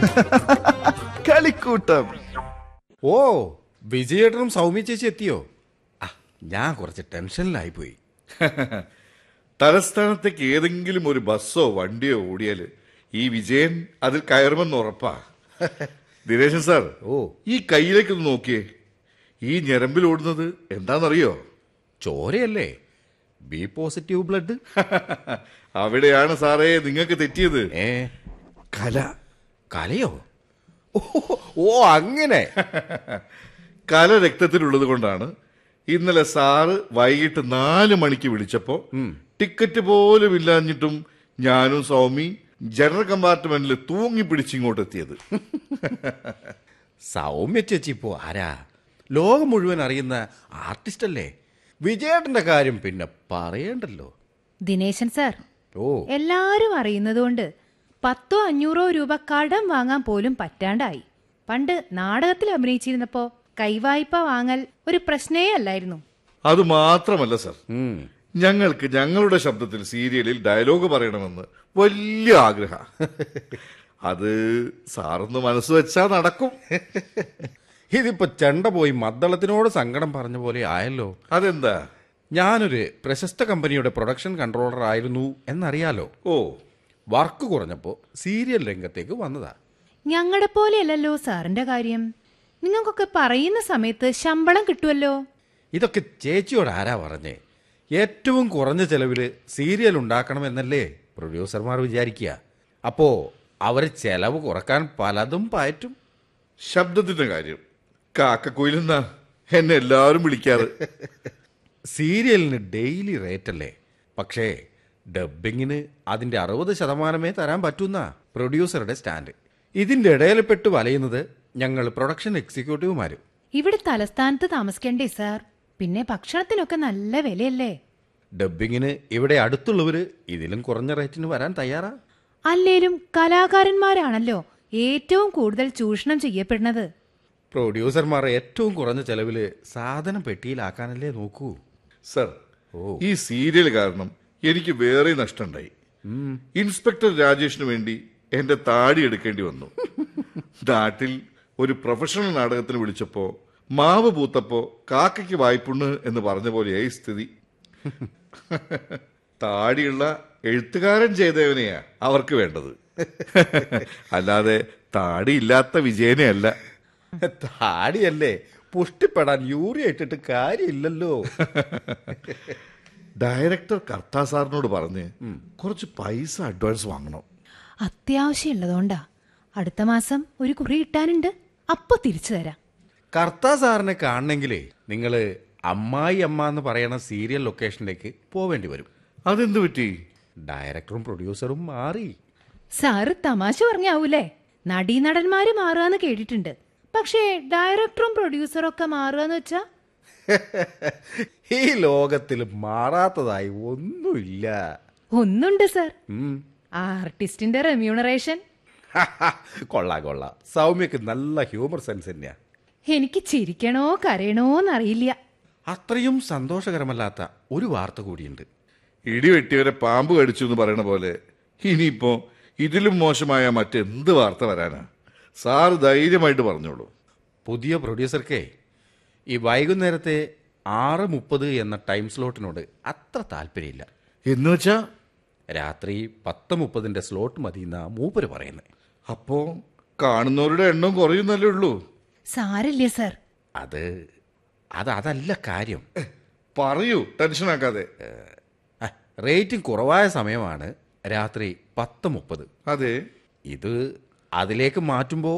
കളിക്കൂട്ടം ഓ വിജയേട്ടനും സൗമ്യ ചേച്ചി എത്തിയോ ആ ഞാൻ കുറച്ച് ടെൻഷനിലായി പോയി തലസ്ഥാനത്തേക്ക് ഏതെങ്കിലും ഒരു ബസ്സോ വണ്ടിയോ ഓടിയാല് ഈ വിജയൻ അതിൽ കയറുമെന്ന് ഉറപ്പാ ദിനേശൻ സാർ ഓ ഈ കയ്യിലേക്ക് ഒന്ന് നോക്കിയേ ഈ ഞരമ്പിൽ ഓടുന്നത് എന്താണെന്നറിയോ ചോരയല്ലേ ബി പോസിറ്റീവ് ബ്ലഡ് അവിടെയാണ് സാറേ നിങ്ങൾക്ക് തെറ്റിയത് ഏ കല കലയോ ഓ, ഓ അങ്ങനെ കല രക്തത്തിലുള്ളത് കൊണ്ടാണ് ഇന്നലെ സാറ് വൈകിട്ട് നാല് മണിക്ക് വിളിച്ചപ്പോ ടിക്കറ്റ് പോലും ഇല്ലാഞ്ഞിട്ടും ഞാനും സൗമി ജനറൽ കമ്പാർട്ട്മെന്റിൽ തൂങ്ങി പിടിച്ചിങ്ങോട്ട് എത്തിയത് സൗമ്യ ചേച്ചി ഇപ്പോ ആരാ ലോകം മുഴുവൻ അറിയുന്ന ആർട്ടിസ്റ്റ് അല്ലേ വിജയേട്ടന്റെ കാര്യം പിന്നെ പറയണ്ടല്ലോ ദിനേശൻ സാർ ഓ എല്ലാരും അറിയുന്നതുകൊണ്ട് പത്തോ അഞ്ഞൂറോ രൂപ കടം വാങ്ങാൻ പോലും പറ്റാണ്ടായി പണ്ട് നാടകത്തിൽ അഭിനയിച്ചിരുന്നപ്പോ കൈവായ്പ വാങ്ങൽ ഒരു പ്രശ്നേ അല്ലായിരുന്നു അത് മാത്രമല്ല സർ ഉം. ഞങ്ങൾക്ക് ഞങ്ങളുടെ ശബ്ദത്തിൽ സീരിയലിൽ ഡയലോഗ് പറയണമെന്ന് വലിയ ആഗ്രഹ അത് സാറൊന്ന് മനസ്സ് വെച്ചാ നടക്കും ഇതിപ്പോ ചെണ്ട പോയി മദ്ദളത്തിനോട് സങ്കടം പറഞ്ഞ പോലെ ആയല്ലോ അതെന്താ ഞാനൊരു പ്രശസ്ത കമ്പനിയുടെ പ്രൊഡക്ഷൻ കൺട്രോളർ ആയിരുന്നു എന്നറിയാലോ ഓ വർക്ക് കുറഞ്ഞപ്പോ സീരിയൽ രംഗത്തേക്ക് വന്നതാ ഞങ്ങളുടെ പോലെയല്ലല്ലോ സാറിന്റെ കാര്യം നിങ്ങൾക്കൊക്കെ പറയുന്ന സമയത്ത് ശമ്പളം കിട്ടുമല്ലോ ഇതൊക്കെ ചേച്ചിയോട് ആരാ പറഞ്ഞേ ഏറ്റവും കുറഞ്ഞ ചെലവില് സീരിയൽ ഉണ്ടാക്കണമെന്നല്ലേ പ്രൊഡ്യൂസർമാർ വിചാരിക്കുക അപ്പോ അവർ ചെലവ് കുറക്കാൻ പലതും പയറ്റും ശബ്ദത്തിന്റെ കാര്യം കാക്കക്കുയിലെന്നാ എന്നെ എല്ലാവരും വിളിക്കാറ് സീരിയലിന് ഡെയിലി റേറ്റ് അല്ലേ പക്ഷേ ഡബ്ബിങ്ങിന് അതിന്റെ അറുപത് ശതമാനമേ തരാൻ പറ്റുന്ന പ്രൊഡ്യൂസറുടെ സ്റ്റാൻഡ് ഇതിന്റെ ഇടയിൽ പെട്ട് വലയുന്നത് ഞങ്ങൾ പ്രൊഡക്ഷൻ എക്സിക്യൂട്ടീവുമാരും ഇവിടെ തലസ്ഥാനത്ത് താമസിക്കണ്ടേ സാർ പിന്നെ ഭക്ഷണത്തിനൊക്കെ നല്ല വിലയല്ലേ ഡബ്ബിങ്ങിന് ഇവിടെ അടുത്തുള്ളവര് ഇതിലും കുറഞ്ഞ റേറ്റിന് വരാൻ തയ്യാറാ അല്ലേലും കലാകാരന്മാരാണല്ലോ ഏറ്റവും കൂടുതൽ ചൂഷണം ചെയ്യപ്പെടുന്നത് പ്രൊഡ്യൂസർമാർ ഏറ്റവും കുറഞ്ഞ ചെലവില് സാധനം പെട്ടിയിലാക്കാനല്ലേ നോക്കൂ സർ ഈ സീരിയൽ കാരണം എനിക്ക് വേറെ നഷ്ടമുണ്ടായി ഇൻസ്പെക്ടർ രാജേഷിന് വേണ്ടി എന്റെ താടി എടുക്കേണ്ടി വന്നു നാട്ടിൽ ഒരു പ്രൊഫഷണൽ നാടകത്തിന് വിളിച്ചപ്പോ മാവ് പൂത്തപ്പോ കാക്കയ്ക്ക് വായ്പുണ്ണ് എന്ന് പറഞ്ഞ പോലെയായി സ്ഥിതി താടിയുള്ള എഴുത്തുകാരൻ ചെയ്തവനെയാ അവർക്ക് വേണ്ടത് അല്ലാതെ താടിയില്ലാത്ത വിജയനെയല്ല താടിയല്ലേ പുഷ്ടിപ്പെടാൻ യൂറിയ ഇട്ടിട്ട് കാര്യമില്ലല്ലോ ഡയറക്ടർ കർത്താ സാറിനോട് പറഞ്ഞ് കുറച്ച് പൈസ അഡ്വാൻസ് വാങ്ങണം അത്യാവശ്യമുള്ളതുകൊണ്ടാ അടുത്ത മാസം ഒരു കുറി കിട്ടാനുണ്ട് അപ്പൊ തിരിച്ചു തരാം കർത്താ സാറിനെ കാണണമെങ്കിലേ നിങ്ങൾ അമ്മായി അമ്മ എന്ന് പറയണ സീരിയൽ ലൊക്കേഷനിലേക്ക് പോവേണ്ടി വരും അതെന്ത് പറ്റി ഡയറക്ടറും പ്രൊഡ്യൂസറും മാറി സാറ് തമാശ പറഞ്ഞാവൂലേ നടീനടന്മാര് മാറുകയെന്ന് കേട്ടിട്ടുണ്ട് പക്ഷേ ഡയറക്ടറും പ്രൊഡ്യൂസറും ഒക്കെ മാറുകയെന്ന് വെച്ചാ ഈ ലോകത്തിൽ മാറാത്തതായി ഒന്നുമില്ല ഒന്നുണ്ട് സാർ ഉം. ആർട്ടിസ്റ്റിന്റെ റെമ്യൂണറേഷൻ കൊള്ളാം കൊള്ളാം സൗമ്യക്ക് നല്ല ഹ്യൂമർ സെൻസ് തന്നെയാ എനിക്ക് ചിരിക്കണോ കരയണോന്നറിയില്ല അത്രയും സന്തോഷകരമല്ലാത്ത ഒരു വാർത്ത കൂടിയുണ്ട് ഇടിവെട്ടിയവരെ പാമ്പ് കടിച്ചു എന്ന് പറയണ പോലെ ഇനിയിപ്പോ ഇതിലും മോശമായ മറ്റെന്ത് വാർത്ത വരാനാ സാറ് ധൈര്യമായിട്ട് പറഞ്ഞോളൂ പുതിയ പ്രൊഡ്യൂസർക്കേ ഈ വൈകുന്നേരത്തെ ആറ് മുപ്പത് എന്ന ടൈം സ്ലോട്ടിനോട് അത്ര താല്പര്യമില്ല എന്ന് വെച്ചാ രാത്രി പത്ത് മുപ്പതിന്റെ സ്ലോട്ട് മതി എന്നാ മൂപ്പര് പറയുന്നത് അപ്പോ കാണുന്നവരുടെ എണ്ണം കുറയുന്നല്ലേ ഉള്ളൂ സാരില്ലേ സാർ അത് അത് അതല്ല കാര്യം പറയൂ ടെൻഷനാക്കാതെ റേറ്റിംഗ് കുറവായ സമയമാണ് രാത്രി പത്ത് മുപ്പത് അതെ ഇത് അതിലേക്ക് മാറ്റുമ്പോൾ